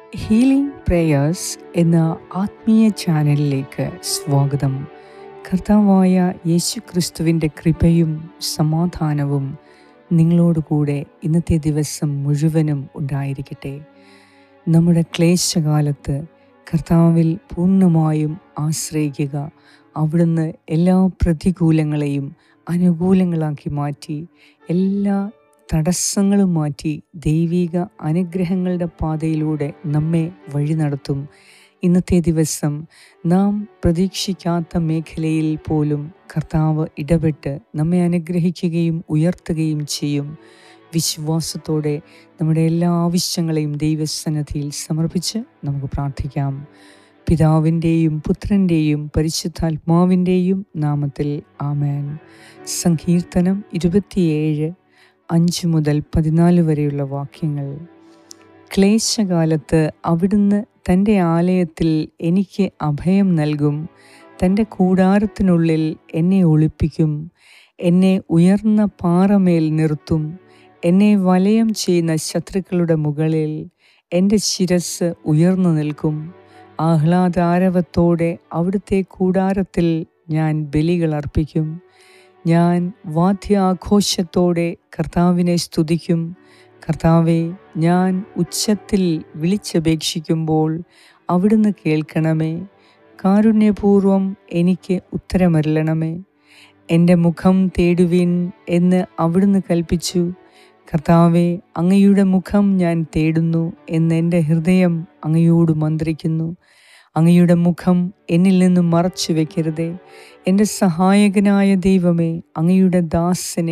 healing prayers എന്ന ആത്മീയ ചാനലിലേക്ക് സ്വാഗതം കർത്താവായ യേശു ക്രിസ്തുവിൻ്റെ കൃപയും സമാധാനവും നിങ്ങളോടുകൂടെ ഇന്നത്തെ ദിവസം മുഴുവനും ഉണ്ടായിരിക്കട്ടെ നമ്മുടെ ക്ലേശകാലത്ത് കർത്താവിൽ പൂർണ്ണമായും ആശ്രയിക്കുക അവിടുന്ന് എല്ലാ പ്രതികൂലങ്ങളെയും അനുകൂലങ്ങളാക്കി മാറ്റി എല്ലാ തടസ്സങ്ങളും മാറ്റി ദൈവിക അനുഗ്രഹങ്ങളുടെ പാതയിലൂടെ നമ്മെ വഴി നടത്തും ഇന്നത്തെ ദിവസം നാം പ്രതീക്ഷിക്കാത്ത മേഖലയിൽ പോലും കർത്താവ് ഇടപെട്ട് നമ്മെ അനുഗ്രഹിക്കുകയും ഉയർത്തുകയും ചെയ്യും വിശ്വാസത്തോടെ നമ്മുടെ എല്ലാ ആവശ്യങ്ങളെയും ദൈവസന്നദ്ധിയിൽ സമർപ്പിച്ച് നമുക്ക് പ്രാർത്ഥിക്കാം പിതാവിൻ്റെയും പുത്രൻ്റെയും പരിശുദ്ധാത്മാവിൻ്റെയും നാമത്തിൽ ആമേൻ സങ്കീർത്തനം ഇരുപത്തിയേഴ് അഞ്ച് മുതൽ പതിനാല് വരെയുള്ള വാക്യങ്ങൾ ക്ലേശകാലത്ത് അവിടുന്ന് തൻ്റെ ആലയത്തിൽ എനിക്ക് അഭയം നൽകും തൻ്റെ കൂടാരത്തിനുള്ളിൽ എന്നെ ഒളിപ്പിക്കും എന്നെ ഉയർന്ന പാറമേൽ നിർത്തും എന്നെ വലയം ചെയ്യുന്ന ശത്രുക്കളുടെ മുകളിൽ എൻ്റെ ശിരസ് ഉയർന്നു നിൽക്കും ആഹ്ലാദാരവത്തോടെ അവിടുത്തെ കൂടാരത്തിൽ ഞാൻ ബലികൾ അർപ്പിക്കും ഞാൻ വാദ്യാഘോഷത്തോടെ കർത്താവിനെ സ്തുതിക്കും കർത്താവെ ഞാൻ ഉച്ചത്തിൽ വിളിച്ചപേക്ഷിക്കുമ്പോൾ അവിടുന്ന് കേൾക്കണമേ കാരുണ്യപൂർവം എനിക്ക് ഉത്തരമരളണമേ എൻ്റെ മുഖം തേടുവിൻ എന്ന് അവിടുന്ന് കൽപ്പിച്ചു കർത്താവെ അങ്ങയുടെ മുഖം ഞാൻ തേടുന്നു എന്ന് എൻ്റെ ഹൃദയം അങ്ങയോട് മന്ത്രിക്കുന്നു അങ്ങയുടെ മുഖം എന്നിൽ നിന്നും മറച്ചു വെക്കരുതേ എൻ്റെ സഹായകനായ ദൈവമേ അങ്ങയുടെ ദാസനെ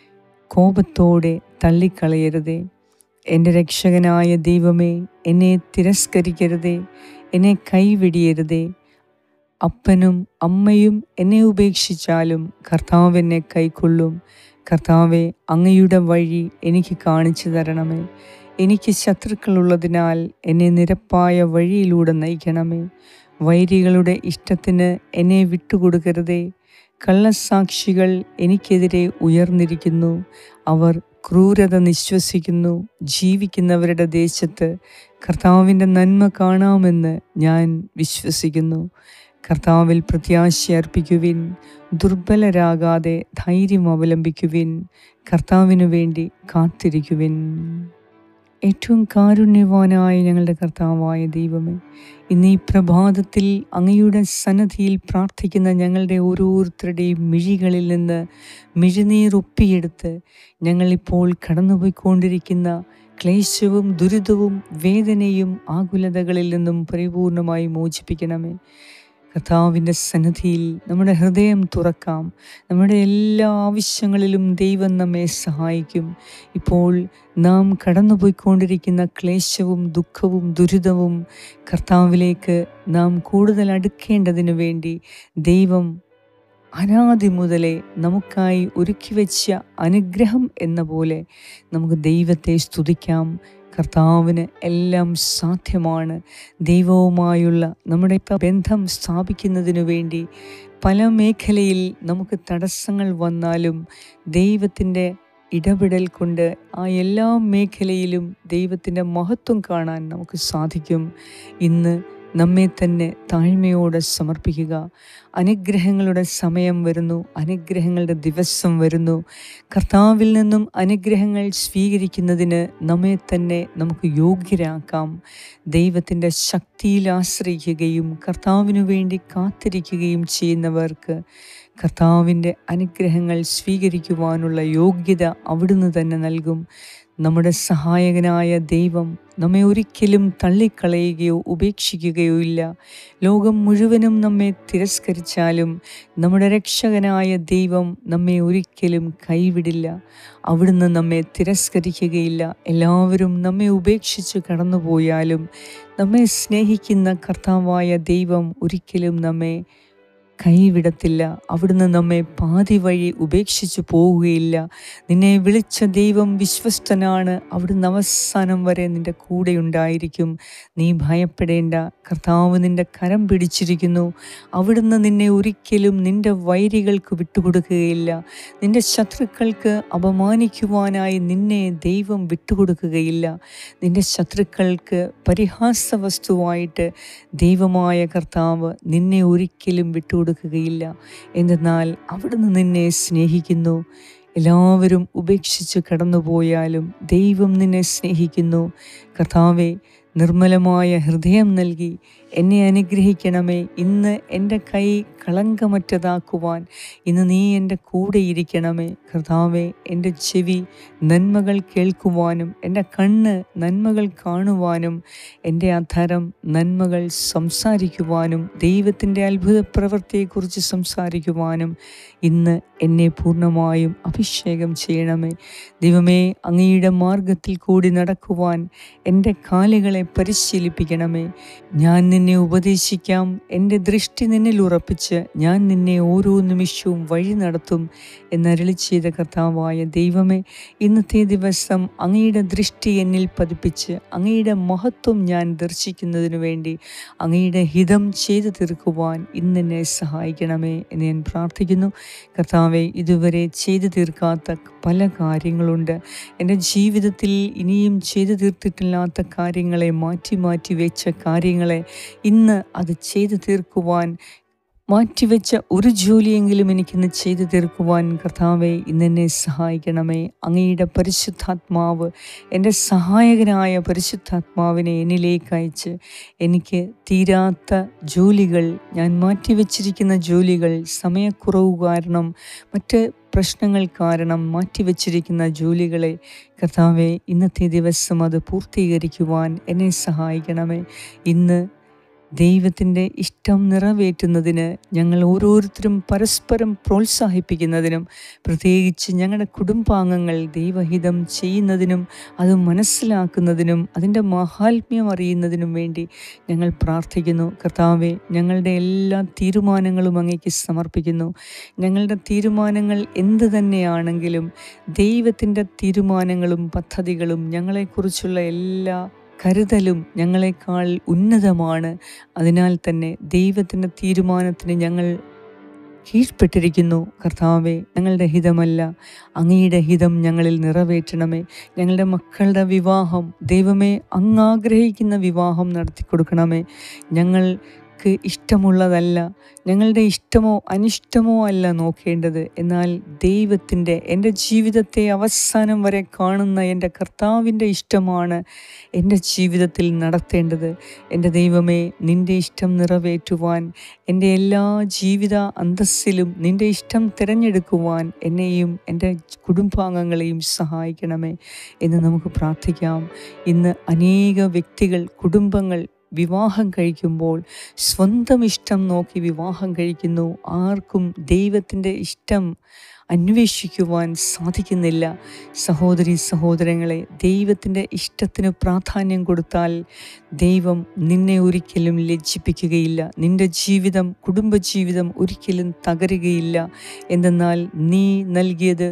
കോപത്തോടെ തള്ളിക്കളയരുതേ എൻ്റെ രക്ഷകനായ ദൈവമേ എന്നെ തിരസ്കരിക്കരുതേ എന്നെ കൈവിടിയരുതേ അപ്പനും അമ്മയും എന്നെ ഉപേക്ഷിച്ചാലും കർത്താവ് എന്നെ കൈക്കൊള്ളും കർത്താവെ അങ്ങയുടെ വഴി എനിക്ക് കാണിച്ചു തരണമേ എനിക്ക് ശത്രുക്കളുള്ളതിനാൽ എന്നെ നിരപ്പായ വഴിയിലൂടെ നയിക്കണമേ വൈരികളുടെ ഇഷ്ടത്തിന് എന്നെ വിട്ടുകൊടുക്കരുതേ കള്ളസാക്ഷികൾ എനിക്കെതിരെ ഉയർന്നിരിക്കുന്നു അവർ ക്രൂരത നിശ്വസിക്കുന്നു ജീവിക്കുന്നവരുടെ ദേശത്ത് കർത്താവിൻ്റെ നന്മ കാണാമെന്ന് ഞാൻ വിശ്വസിക്കുന്നു കർത്താവിൽ പ്രത്യാശ അർപ്പിക്കുവിൻ ദുർബലരാകാതെ ധൈര്യം അവലംബിക്കുവിൻ കർത്താവിനു വേണ്ടി കാത്തിരിക്കുവിൻ ഏറ്റവും കാരുണ്യവാനായ ഞങ്ങളുടെ കർത്താവായ ദൈവമേ ഇന്ന് ഈ പ്രഭാതത്തിൽ അങ്ങയുടെ സന്നദ്ധിയിൽ പ്രാർത്ഥിക്കുന്ന ഞങ്ങളുടെ ഓരോരുത്തരുടെയും മിഴികളിൽ നിന്ന് മിഴിനീർ ഒപ്പിയെടുത്ത് ഞങ്ങളിപ്പോൾ കടന്നുപോയിക്കൊണ്ടിരിക്കുന്ന ക്ലേശവും ദുരിതവും വേദനയും ആകുലതകളിൽ നിന്നും പരിപൂർണമായി മോചിപ്പിക്കണമേ കർത്താവിൻ്റെ സന്നദ്ധിയിൽ നമ്മുടെ ഹൃദയം തുറക്കാം നമ്മുടെ എല്ലാ ആവശ്യങ്ങളിലും ദൈവം നമ്മെ സഹായിക്കും ഇപ്പോൾ നാം കടന്നുപോയിക്കൊണ്ടിരിക്കുന്ന ക്ലേശവും ദുഃഖവും ദുരിതവും കർത്താവിലേക്ക് നാം കൂടുതൽ അടുക്കേണ്ടതിനു വേണ്ടി ദൈവം അനാദി മുതലേ നമുക്കായി ഒരുക്കി വെച്ച അനുഗ്രഹം എന്ന പോലെ നമുക്ക് ദൈവത്തെ സ്തുതിക്കാം കർത്താവിന് എല്ലാം സാധ്യമാണ് ദൈവവുമായുള്ള നമ്മുടെ ബന്ധം സ്ഥാപിക്കുന്നതിനു വേണ്ടി പല മേഖലയിൽ നമുക്ക് തടസ്സങ്ങൾ വന്നാലും ദൈവത്തിൻ്റെ ഇടപെടൽ കൊണ്ട് ആ എല്ലാ മേഖലയിലും ദൈവത്തിൻ്റെ മഹത്വം കാണാൻ നമുക്ക് സാധിക്കും ഇന്ന് നമ്മെ തന്നെ താഴ്മയോടെ സമർപ്പിക്കുക അനുഗ്രഹങ്ങളുടെ സമയം വരുന്നു അനുഗ്രഹങ്ങളുടെ ദിവസം വരുന്നു കർത്താവിൽ നിന്നും അനുഗ്രഹങ്ങൾ സ്വീകരിക്കുന്നതിന് നമ്മെ തന്നെ നമുക്ക് യോഗ്യരാക്കാം ദൈവത്തിൻ്റെ ശക്തിയിൽ ആശ്രയിക്കുകയും കർത്താവിനു വേണ്ടി കാത്തിരിക്കുകയും ചെയ്യുന്നവർക്ക് കർത്താവിൻ്റെ അനുഗ്രഹങ്ങൾ സ്വീകരിക്കുവാനുള്ള യോഗ്യത അവിടുന്ന് തന്നെ നൽകും നമ്മുടെ സഹായകനായ ദൈവം നമ്മെ ഒരിക്കലും തള്ളിക്കളയുകയോ ഉപേക്ഷിക്കുകയോ ഇല്ല ലോകം മുഴുവനും നമ്മെ തിരസ്കരിച്ചാലും നമ്മുടെ രക്ഷകനായ ദൈവം നമ്മെ ഒരിക്കലും കൈവിടില്ല അവിടുന്ന് നമ്മെ തിരസ്കരിക്കുകയില്ല എല്ലാവരും നമ്മെ ഉപേക്ഷിച്ച് കടന്നുപോയാലും നമ്മെ സ്നേഹിക്കുന്ന കർത്താവായ ദൈവം ഒരിക്കലും നമ്മെ കൈവിടത്തില്ല അവിടുന്ന് നമ്മെ പാതി വഴി ഉപേക്ഷിച്ചു പോവുകയില്ല നിന്നെ വിളിച്ച ദൈവം വിശ്വസ്തനാണ് അവിടുന്ന് അവസാനം വരെ നിന്റെ കൂടെ ഉണ്ടായിരിക്കും നീ ഭയപ്പെടേണ്ട കർത്താവ് നിന്റെ കരം പിടിച്ചിരിക്കുന്നു അവിടുന്ന് നിന്നെ ഒരിക്കലും നിന്റെ വൈരികൾക്ക് വിട്ടുകൊടുക്കുകയില്ല നിന്റെ ശത്രുക്കൾക്ക് അപമാനിക്കുവാനായി നിന്നെ ദൈവം വിട്ടുകൊടുക്കുകയില്ല നിന്റെ ശത്രുക്കൾക്ക് പരിഹാസ വസ്തുവായിട്ട് ദൈവമായ കർത്താവ് നിന്നെ ഒരിക്കലും വിട്ടുകൊടുക്കുകയില്ല എന്തെന്നാൽ അവിടുന്ന് നിന്നെ സ്നേഹിക്കുന്നു എല്ലാവരും ഉപേക്ഷിച്ച് കടന്നുപോയാലും ദൈവം നിന്നെ സ്നേഹിക്കുന്നു കർത്താവെ നിർമ്മലമായ ഹൃദയം നൽകി എന്നെ അനുഗ്രഹിക്കണമേ ഇന്ന് എൻ്റെ കൈ കളങ്കമറ്റതാക്കുവാൻ ഇന്ന് നീ എൻ്റെ കൂടെ ഇരിക്കണമേ കർത്താവെ എൻ്റെ ചെവി നന്മകൾ കേൾക്കുവാനും എൻ്റെ കണ്ണ് നന്മകൾ കാണുവാനും എൻ്റെ അധരം നന്മകൾ സംസാരിക്കുവാനും ദൈവത്തിൻ്റെ അത്ഭുത പ്രവൃത്തിയെക്കുറിച്ച് സംസാരിക്കുവാനും ഇന്ന് എന്നെ പൂർണ്ണമായും അഭിഷേകം ചെയ്യണമേ ദൈവമേ അങ്ങയുടെ മാർഗത്തിൽ കൂടി നടക്കുവാൻ എൻ്റെ കാലുകളെ പരിശീലിപ്പിക്കണമേ ഞാൻ നിന്നെ ഉപദേശിക്കാം എൻ്റെ ദൃഷ്ടി നിന്നിൽ ഉറപ്പിച്ച് ഞാൻ നിന്നെ ഓരോ നിമിഷവും വഴി നടത്തും എന്നരളി ചെയ്ത കർത്താവായ ദൈവമേ ഇന്നത്തെ ദിവസം അങ്ങയുടെ ദൃഷ്ടി എന്നിൽ പതിപ്പിച്ച് അങ്ങയുടെ മഹത്വം ഞാൻ ദർശിക്കുന്നതിനു വേണ്ടി അങ്ങയുടെ ഹിതം ചെയ്തു തീർക്കുവാൻ ഇന്നെന്നെ സഹായിക്കണമേ എന്ന് ഞാൻ പ്രാർത്ഥിക്കുന്നു കർത്താവെ ഇതുവരെ ചെയ്തു തീർക്കാത്ത പല കാര്യങ്ങളുണ്ട് എൻ്റെ ജീവിതത്തിൽ ഇനിയും ചെയ്തു തീർത്തിട്ടില്ലാത്ത കാര്യങ്ങളെ മാറ്റി മാറ്റി വെച്ച കാര്യങ്ങളെ ഇന്ന് അത് ചെയ്തു തീർക്കുവാൻ മാറ്റിവെച്ച ഒരു ജോലിയെങ്കിലും എനിക്കിന്ന് ചെയ്തു തീർക്കുവാൻ കർത്താവെ ഇന്നെന്നെ സഹായിക്കണമേ അങ്ങയുടെ പരിശുദ്ധാത്മാവ് എൻ്റെ സഹായകനായ പരിശുദ്ധാത്മാവിനെ എന്നിലേക്ക് അയച്ച് എനിക്ക് തീരാത്ത ജോലികൾ ഞാൻ മാറ്റിവെച്ചിരിക്കുന്ന ജോലികൾ സമയക്കുറവ് കാരണം മറ്റ് പ്രശ്നങ്ങൾ കാരണം മാറ്റിവെച്ചിരിക്കുന്ന ജോലികളെ കർത്താവെ ഇന്നത്തെ ദിവസം അത് പൂർത്തീകരിക്കുവാൻ എന്നെ സഹായിക്കണമേ ഇന്ന് ദൈവത്തിൻ്റെ ഇഷ്ടം നിറവേറ്റുന്നതിന് ഞങ്ങൾ ഓരോരുത്തരും പരസ്പരം പ്രോത്സാഹിപ്പിക്കുന്നതിനും പ്രത്യേകിച്ച് ഞങ്ങളുടെ കുടുംബാംഗങ്ങൾ ദൈവഹിതം ചെയ്യുന്നതിനും അത് മനസ്സിലാക്കുന്നതിനും അതിൻ്റെ മഹാത്മ്യം അറിയുന്നതിനും വേണ്ടി ഞങ്ങൾ പ്രാർത്ഥിക്കുന്നു കർത്താവെ ഞങ്ങളുടെ എല്ലാ തീരുമാനങ്ങളും അങ്ങേക്ക് സമർപ്പിക്കുന്നു ഞങ്ങളുടെ തീരുമാനങ്ങൾ എന്ത് തന്നെയാണെങ്കിലും ദൈവത്തിൻ്റെ തീരുമാനങ്ങളും പദ്ധതികളും ഞങ്ങളെക്കുറിച്ചുള്ള എല്ലാ കരുതലും ഞങ്ങളെക്കാൾ ഉന്നതമാണ് അതിനാൽ തന്നെ ദൈവത്തിൻ്റെ തീരുമാനത്തിന് ഞങ്ങൾ കീഴ്പ്പെട്ടിരിക്കുന്നു കർത്താവെ ഞങ്ങളുടെ ഹിതമല്ല അങ്ങയുടെ ഹിതം ഞങ്ങളിൽ നിറവേറ്റണമേ ഞങ്ങളുടെ മക്കളുടെ വിവാഹം ദൈവമേ അങ്ങ് ആഗ്രഹിക്കുന്ന വിവാഹം നടത്തി കൊടുക്കണമേ ഞങ്ങൾക്ക് ഇഷ്ടമുള്ളതല്ല ഞങ്ങളുടെ ഇഷ്ടമോ അനിഷ്ടമോ അല്ല നോക്കേണ്ടത് എന്നാൽ ദൈവത്തിൻ്റെ എൻ്റെ ജീവിതത്തെ അവസാനം വരെ കാണുന്ന എൻ്റെ കർത്താവിൻ്റെ ഇഷ്ടമാണ് എൻ്റെ ജീവിതത്തിൽ നടത്തേണ്ടത് എൻ്റെ ദൈവമേ നിൻ്റെ ഇഷ്ടം നിറവേറ്റുവാൻ എൻ്റെ എല്ലാ ജീവിത അന്തസ്സിലും നിൻ്റെ ഇഷ്ടം തിരഞ്ഞെടുക്കുവാൻ എന്നെയും എൻ്റെ കുടുംബാംഗങ്ങളെയും സഹായിക്കണമേ എന്ന് നമുക്ക് പ്രാർത്ഥിക്കാം ഇന്ന് അനേക വ്യക്തികൾ കുടുംബങ്ങൾ വിവാഹം കഴിക്കുമ്പോൾ സ്വന്തം ഇഷ്ടം നോക്കി വിവാഹം കഴിക്കുന്നു ആർക്കും ദൈവത്തിൻ്റെ ഇഷ്ടം അന്വേഷിക്കുവാൻ സാധിക്കുന്നില്ല സഹോദരി സഹോദരങ്ങളെ ദൈവത്തിൻ്റെ ഇഷ്ടത്തിന് പ്രാധാന്യം കൊടുത്താൽ ദൈവം നിന്നെ ഒരിക്കലും ലജ്ജിപ്പിക്കുകയില്ല നിന്റെ ജീവിതം കുടുംബജീവിതം ഒരിക്കലും തകരുകയില്ല എന്തെന്നാൽ നീ നൽകിയത്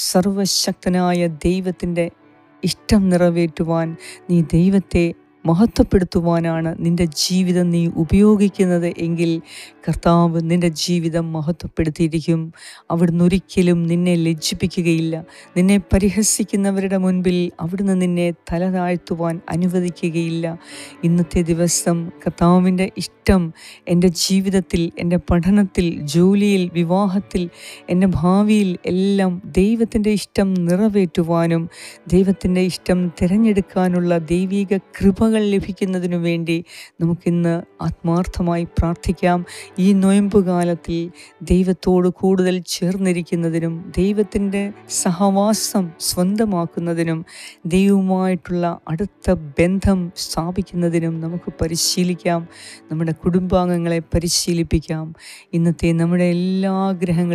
സർവശക്തനായ ദൈവത്തിൻ്റെ ഇഷ്ടം നിറവേറ്റുവാൻ നീ ദൈവത്തെ മഹത്വപ്പെടുത്തുവാനാണ് നിന്റെ ജീവിതം നീ ഉപയോഗിക്കുന്നത് എങ്കിൽ കർത്താവ് നിന്റെ ജീവിതം മഹത്വപ്പെടുത്തിയിരിക്കും അവിടുന്ന് ഒരിക്കലും നിന്നെ ലജ്ജിപ്പിക്കുകയില്ല നിന്നെ പരിഹസിക്കുന്നവരുടെ മുൻപിൽ അവിടുന്ന് നിന്നെ തല താഴ്ത്തുവാൻ അനുവദിക്കുകയില്ല ഇന്നത്തെ ദിവസം കർത്താവിൻ്റെ ഇഷ്ടം എൻ്റെ ജീവിതത്തിൽ എൻ്റെ പഠനത്തിൽ ജോലിയിൽ വിവാഹത്തിൽ എൻ്റെ ഭാവിയിൽ എല്ലാം ദൈവത്തിൻ്റെ ഇഷ്ടം നിറവേറ്റുവാനും ദൈവത്തിൻ്റെ ഇഷ്ടം തിരഞ്ഞെടുക്കാനുള്ള ദൈവിക കൃപകൾ ലഭിക്കുന്നതിനു വേണ്ടി നമുക്കിന്ന് ആത്മാർത്ഥമായി പ്രാർത്ഥിക്കാം ഈ നൊയമ്പ് കാലത്തിൽ ദൈവത്തോട് കൂടുതൽ ചേർന്നിരിക്കുന്നതിനും ദൈവത്തിൻ്റെ സഹവാസം സ്വന്തമാക്കുന്നതിനും ദൈവവുമായിട്ടുള്ള അടുത്ത ബന്ധം സ്ഥാപിക്കുന്നതിനും നമുക്ക് പരിശീലിക്കാം നമ്മുടെ കുടുംബാംഗങ്ങളെ പരിശീലിപ്പിക്കാം ഇന്നത്തെ നമ്മുടെ എല്ലാ ആഗ്രഹങ്ങളും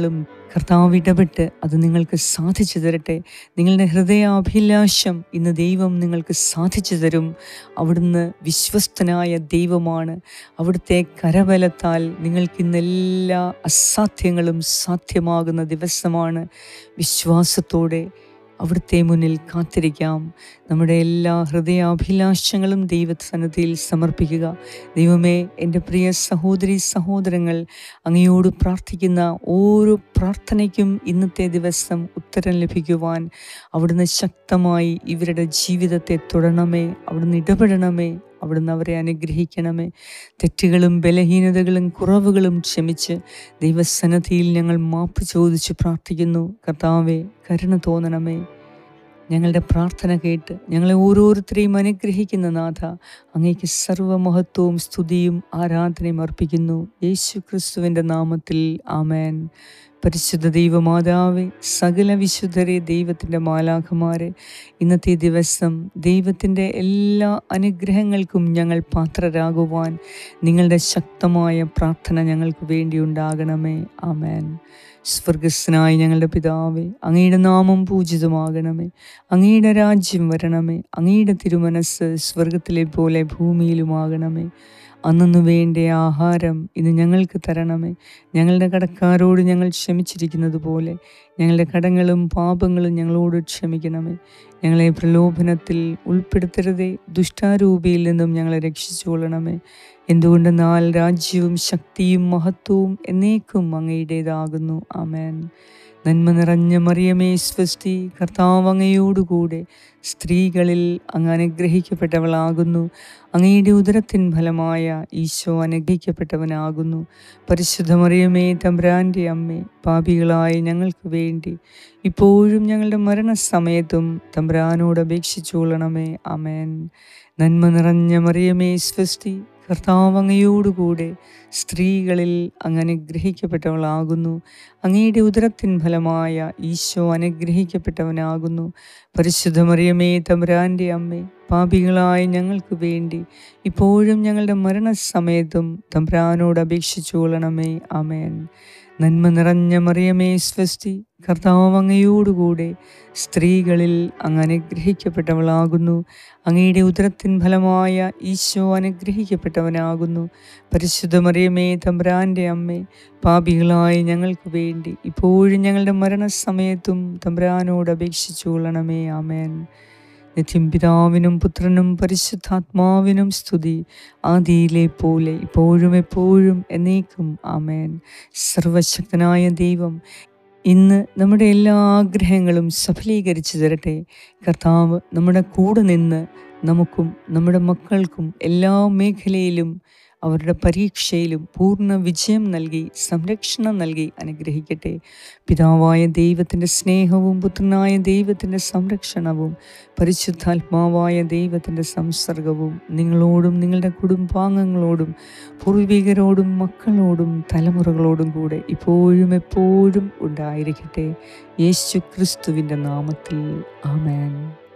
കർത്താവ് ഇടപെട്ട് അത് നിങ്ങൾക്ക് സാധിച്ചു തരട്ടെ നിങ്ങളുടെ ഹൃദയാഭിലാഷം ഇന്ന് ദൈവം നിങ്ങൾക്ക് സാധിച്ചു തരും അവിടുന്ന് വിശ്വസ്തനായ ദൈവമാണ് അവിടുത്തെ കരബലത്താൽ നിങ്ങൾക്കിന്ന് എല്ലാ അസാധ്യങ്ങളും സാധ്യമാകുന്ന ദിവസമാണ് വിശ്വാസത്തോടെ അവിടുത്തെ മുന്നിൽ കാത്തിരിക്കാം നമ്മുടെ എല്ലാ ഹൃദയാഭിലാഷങ്ങളും ദൈവസന്നിധിയിൽ സമർപ്പിക്കുക ദൈവമേ എൻ്റെ പ്രിയ സഹോദരി സഹോദരങ്ങൾ അങ്ങയോട് പ്രാർത്ഥിക്കുന്ന ഓരോ പ്രാർത്ഥനയ്ക്കും ഇന്നത്തെ ദിവസം ഉത്തരം ലഭിക്കുവാൻ അവിടുന്ന് ശക്തമായി ഇവരുടെ ജീവിതത്തെ തൊടണമേ അവിടുന്ന് ഇടപെടണമേ അവിടുന്ന് അവരെ അനുഗ്രഹിക്കണമേ തെറ്റുകളും ബലഹീനതകളും കുറവുകളും ക്ഷമിച്ച് ദൈവസന്നദ്ധിയിൽ ഞങ്ങൾ മാപ്പ് ചോദിച്ച് പ്രാർത്ഥിക്കുന്നു കർത്താവെ കരുണ തോന്നണമേ ഞങ്ങളുടെ പ്രാർത്ഥന കേട്ട് ഞങ്ങളെ ഓരോരുത്തരെയും അനുഗ്രഹിക്കുന്ന നാഥ അങ്ങേക്ക് സർവമഹത്വവും സ്തുതിയും ആരാധനയും അർപ്പിക്കുന്നു യേശു ക്രിസ്തുവിൻ്റെ നാമത്തിൽ ആമേൻ പരിശുദ്ധ ദൈവമാതാവെ സകല വിശുദ്ധരെ ദൈവത്തിൻ്റെ മാലാഖമാരെ ഇന്നത്തെ ദിവസം ദൈവത്തിൻ്റെ എല്ലാ അനുഗ്രഹങ്ങൾക്കും ഞങ്ങൾ പാത്രരാകുവാൻ നിങ്ങളുടെ ശക്തമായ പ്രാർത്ഥന ഞങ്ങൾക്ക് വേണ്ടി ഉണ്ടാകണമേ ആമേൻ സ്വർഗസ്നായി ഞങ്ങളുടെ പിതാവേ അങ്ങയുടെ നാമം പൂജിതമാകണമേ അങ്ങയുടെ രാജ്യം വരണമേ അങ്ങയുടെ തിരുമനസ് സ്വർഗത്തിലെ പോലെ ഭൂമിയിലുമാകണമേ അന്നു വേണ്ട ആഹാരം ഇന്ന് ഞങ്ങൾക്ക് തരണമേ ഞങ്ങളുടെ കടക്കാരോട് ഞങ്ങൾ ക്ഷമിച്ചിരിക്കുന്നത് പോലെ ഞങ്ങളുടെ കടങ്ങളും പാപങ്ങളും ഞങ്ങളോട് ക്ഷമിക്കണമേ ഞങ്ങളെ പ്രലോഭനത്തിൽ ഉൾപ്പെടുത്തരുതേ ദുഷ്ടാരൂപിയിൽ നിന്നും ഞങ്ങളെ രക്ഷിച്ചുകൊള്ളണമേ എന്തുകൊണ്ടെന്നാൽ രാജ്യവും ശക്തിയും മഹത്വവും എന്നേക്കും അങ്ങയുടേതാകുന്നു ആമേൻ നന്മ നിറഞ്ഞ മറിയമേ സ്വസ്തി കർത്താവ് അങ്ങയോടുകൂടെ സ്ത്രീകളിൽ അങ്ങ് അനുഗ്രഹിക്കപ്പെട്ടവളാകുന്നു അങ്ങയുടെ ഉദരത്തിൻ ഫലമായ ഈശോ അനുഗ്രഹിക്കപ്പെട്ടവനാകുന്നു പരിശുദ്ധ മറിയമേ തമ്പ്രാൻ്റെ അമ്മേ പാപികളായ ഞങ്ങൾക്ക് വേണ്ടി ഇപ്പോഴും ഞങ്ങളുടെ മരണസമയത്തും തമ്പ്രാനോട് അപേക്ഷിച്ചുകൊള്ളണമേ അമേൻ നന്മ നിറഞ്ഞ മറിയമേ സ്വസ്തി കർത്താവ് അങ്ങയോടുകൂടെ സ്ത്രീകളിൽ അങ്ങ് അനുഗ്രഹിക്കപ്പെട്ടവളാകുന്നു അങ്ങയുടെ ഉദരത്തിൻ ഫലമായ ഈശോ അനുഗ്രഹിക്കപ്പെട്ടവനാകുന്നു പരിശുദ്ധ മറിയമേ തമ്പുരാൻ്റെ അമ്മേ പാപികളായ ഞങ്ങൾക്ക് വേണ്ടി ഇപ്പോഴും ഞങ്ങളുടെ മരണസമയത്തും തമ്പുരാനോട് അപേക്ഷിച്ചുകൊള്ളണമേ അമേൻ നന്മ നിറഞ്ഞ മറിയമേ സ്വസ്തി കർത്താവ് അങ്ങയോടുകൂടെ സ്ത്രീകളിൽ അങ്ങ് അനുഗ്രഹിക്കപ്പെട്ടവളാകുന്നു അങ്ങയുടെ ഉദരത്തിൻ ഫലമായ ഈശോ അനുഗ്രഹിക്കപ്പെട്ടവനാകുന്നു പരിശുദ്ധ മറിയമേ തമ്പ്രാൻ്റെ അമ്മേ പാപികളായ ഞങ്ങൾക്ക് വേണ്ടി ഇപ്പോഴും ഞങ്ങളുടെ മരണസമയത്തും തമ്പ്രാനോട് അപേക്ഷിച്ചുകൊള്ളണമേ ആമേൻ നിത്യം പിതാവിനും പുത്രനും പരിശുദ്ധാത്മാവിനും സ്തുതി ആദിയിലെ പോലെ ഇപ്പോഴും എപ്പോഴും എന്നേക്കും ആമേൻ സർവശക്തനായ ദൈവം ഇന്ന് നമ്മുടെ എല്ലാ ആഗ്രഹങ്ങളും സഫലീകരിച്ചു തരട്ടെ കർത്താവ് നമ്മുടെ കൂടെ നിന്ന് നമുക്കും നമ്മുടെ മക്കൾക്കും എല്ലാ മേഖലയിലും അവരുടെ പരീക്ഷയിലും പൂർണ്ണ വിജയം നൽകി സംരക്ഷണം നൽകി അനുഗ്രഹിക്കട്ടെ പിതാവായ ദൈവത്തിൻ്റെ സ്നേഹവും പുത്രനായ ദൈവത്തിൻ്റെ സംരക്ഷണവും പരിശുദ്ധാത്മാവായ ദൈവത്തിൻ്റെ സംസർഗവും നിങ്ങളോടും നിങ്ങളുടെ കുടുംബാംഗങ്ങളോടും പൂർവികരോടും മക്കളോടും തലമുറകളോടും കൂടെ ഇപ്പോഴും എപ്പോഴും ഉണ്ടായിരിക്കട്ടെ യേശു ക്രിസ്തുവിൻ്റെ നാമത്തിൽ ആമേൻ